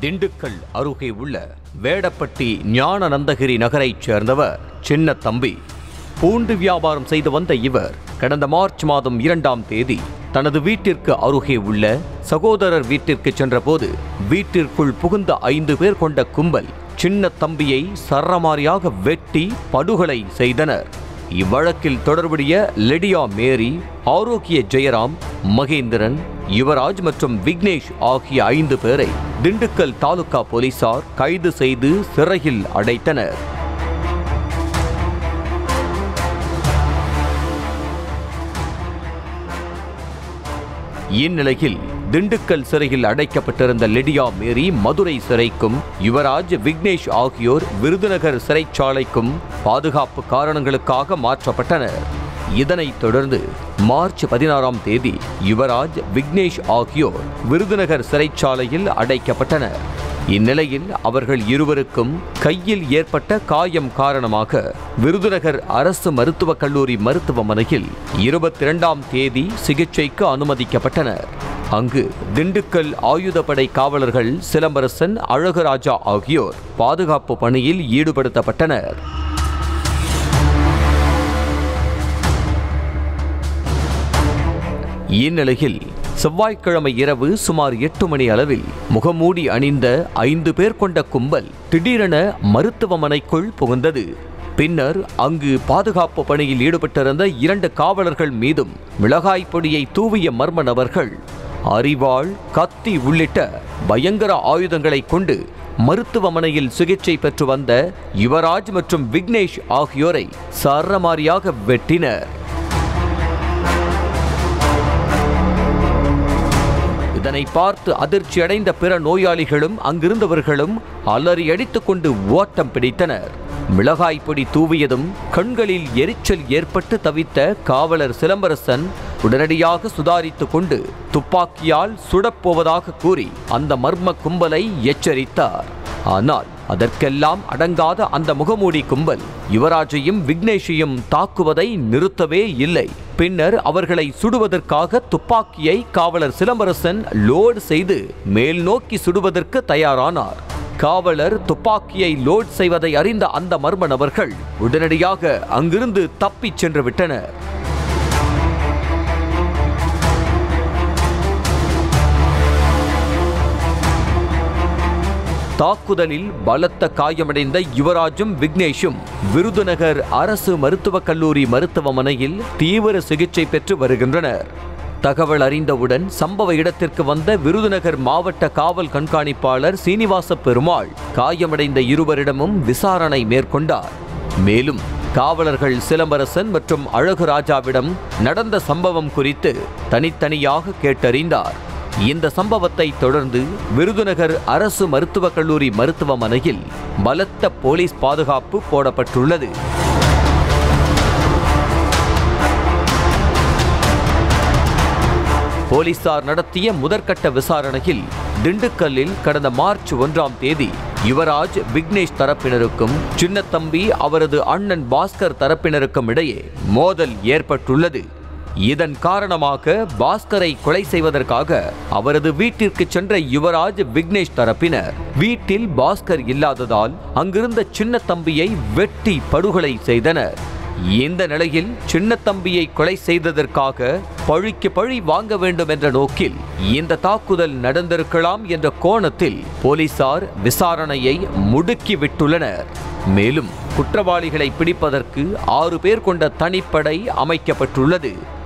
திண்டுக்கல் அருகே உள்ள வேடப்பட்டி ஞானநந்தகிரி நகரைச் சேர்ந்தவர் சின்ன தம்பி பூண்டு வியாபாரம் செய்து வந்த இவர் கடந்த மார்ச் மாதம் இரண்டாம் தேதி தனது வீட்டிற்கு அருகே உள்ள சகோதரர் வீட்டிற்கு சென்றபோது வீட்டிற்குள் புகுந்த ஐந்து பேர் கொண்ட கும்பல் சின்ன தம்பியை சரமாரியாக வெட்டி படுகொலை செய்தனர் இவ்வழக்கில் தொடர்புடைய லெடியா மேரி ஆரோக்கிய ஜெயராம் மகேந்திரன் யுவராஜ் மற்றும் விக்னேஷ் ஆகிய ஐந்து பேரை திண்டுக்கல் தாலுகா போலீசார் கைது செய்து சிறையில் அடைத்தனர் இந்நிலையில் திண்டுக்கல் சிறையில் அடைக்கப்பட்டிருந்த லெடியா மேரி மதுரை சிறைக்கும் யுவராஜ் விக்னேஷ் ஆகியோர் விருதுநகர் சிறைச்சாலைக்கும் பாதுகாப்பு காரணங்களுக்காக மாற்றப்பட்டனர் இதனைத் தொடர்ந்து மார்ச் பதினாறாம் தேதி யுவராஜ் விக்னேஷ் ஆகியோர் விருதுநகர் சிறைச்சாலையில் அடைக்கப்பட்டனர் இந்நிலையில் அவர்கள் இருவருக்கும் கையில் ஏற்பட்ட காயம் காரணமாக விருதுநகர் அரசு மருத்துவக் கல்லூரி மருத்துவமனையில் இருபத்தி இரண்டாம் தேதி சிகிச்சைக்கு அனுமதிக்கப்பட்டனர் அங்கு திண்டுக்கல் ஆயுதப்படை காவலர்கள் சிலம்பரசன் அழகுராஜா ஆகியோர் பாதுகாப்பு பணியில் ஈடுபடுத்தப்பட்டனர் இந்நிலையில் செவ்வாய்க்கிழமை இரவு சுமார் எட்டு மணி அளவில் முகமூடி அணிந்த ஐந்து பேர் கொண்ட கும்பல் திடீரென மருத்துவமனைக்குள் புகுந்தது பின்னர் அங்கு பாதுகாப்பு பணியில் ஈடுபட்டிருந்த இரண்டு காவலர்கள் மீதும் மிளகாய் பொடியை தூவிய மர்ம நபர்கள் அரிவாள் கத்தி உள்ளிட்ட பயங்கர ஆயுதங்களை கொண்டு மருத்துவமனையில் சிகிச்சை பெற்று வந்த யுவராஜ் மற்றும் விக்னேஷ் ஆகியோரை சரமாரியாக வெட்டினர் இதனை பார்த்து அதிர்ச்சி அடைந்த பிற நோயாளிகளும் அங்கிருந்தவர்களும் அலறி அடித்துக் கொண்டு ஓட்டம் பிடித்தனர் மிளகாய் பொடி தூவியதும் கண்களில் எரிச்சல் ஏற்பட்டு தவித்த காவலர் சிலம்பரசன் உடனடியாக சுதாரித்துக் கொண்டு துப்பாக்கியால் சுடப்போவதாக கூறி அந்த மர்ம கும்பலை எச்சரித்தார் ஆனால் அதற்கெல்லாம் அடங்காத அந்த முகமூடி கும்பல் யுவராஜையும் விக்னேஷையும் தாக்குவதை நிறுத்தவே இல்லை பின்னர் அவர்களை சுடுவதற்காக துப்பாக்கியை காவலர் சிலம்பரசன் லோட் செய்து மேல் நோக்கி சுடுவதற்கு தயாரானார் காவலர் துப்பாக்கியை லோட் செய்வதை அறிந்த அந்த மர்ம நபர்கள் உடனடியாக அங்கிருந்து தப்பிச் சென்று விட்டனர் தாக்குதலில் பலத்த காயமடைந்த யுவராஜும் விக்னேஷும் விருதுநகர் அரசு மருத்துவக் கல்லூரி மருத்துவமனையில் தீவிர சிகிச்சை பெற்று வருகின்றனர் தகவல் அறிந்தவுடன் சம்பவ இடத்திற்கு வந்த விருதுநகர் மாவட்ட காவல் கண்காணிப்பாளர் சீனிவாச பெருமாள் காயமடைந்த இருவரிடமும் விசாரணை மேற்கொண்டார் மேலும் காவலர்கள் சிலம்பரசன் மற்றும் அழகுராஜாவிடம் நடந்த சம்பவம் குறித்து தனித்தனியாக கேட்டறிந்தார் இந்த சம்பவத்தை தொடர்ந்து விருதுநகர் அரசு மருத்துவக் கல்லூரி மருத்துவமனையில் பலத்த போலீஸ் பாதுகாப்பு போடப்பட்டுள்ளது போலீசார் நடத்திய முதற்கட்ட விசாரணையில் திண்டுக்கல்லில் கடந்த மார்ச் ஒன்றாம் தேதி யுவராஜ் விக்னேஷ் தரப்பினருக்கும் சின்னத்தம்பி அவரது அண்ணன் பாஸ்கர் தரப்பினருக்கும் இடையே மோதல் ஏற்பட்டுள்ளது இதன் காரணமாக பாஸ்கரை கொலை செய்வதற்காக அவரது வீட்டிற்கு சென்ற யுவராஜ் விக்னேஷ் தரப்பினர் வீட்டில் பாஸ்கர் இல்லாததால் அங்கிருந்த சின்ன தம்பியை வெட்டி படுகொலை செய்தனர் இந்த நிலையில் சின்ன தம்பியை கொலை செய்ததற்காக பழிக்கு பழி வாங்க வேண்டும் என்ற நோக்கில் இந்த தாக்குதல் நடந்திருக்கலாம் என்ற கோணத்தில் போலீசார் விசாரணையை முடுக்கி விட்டுள்ளனர் மேலும் குற்றவாளிகளை பிடிப்பதற்கு ஆறு பேர் கொண்ட தனிப்படை அமைக்கப்பட்டுள்ளது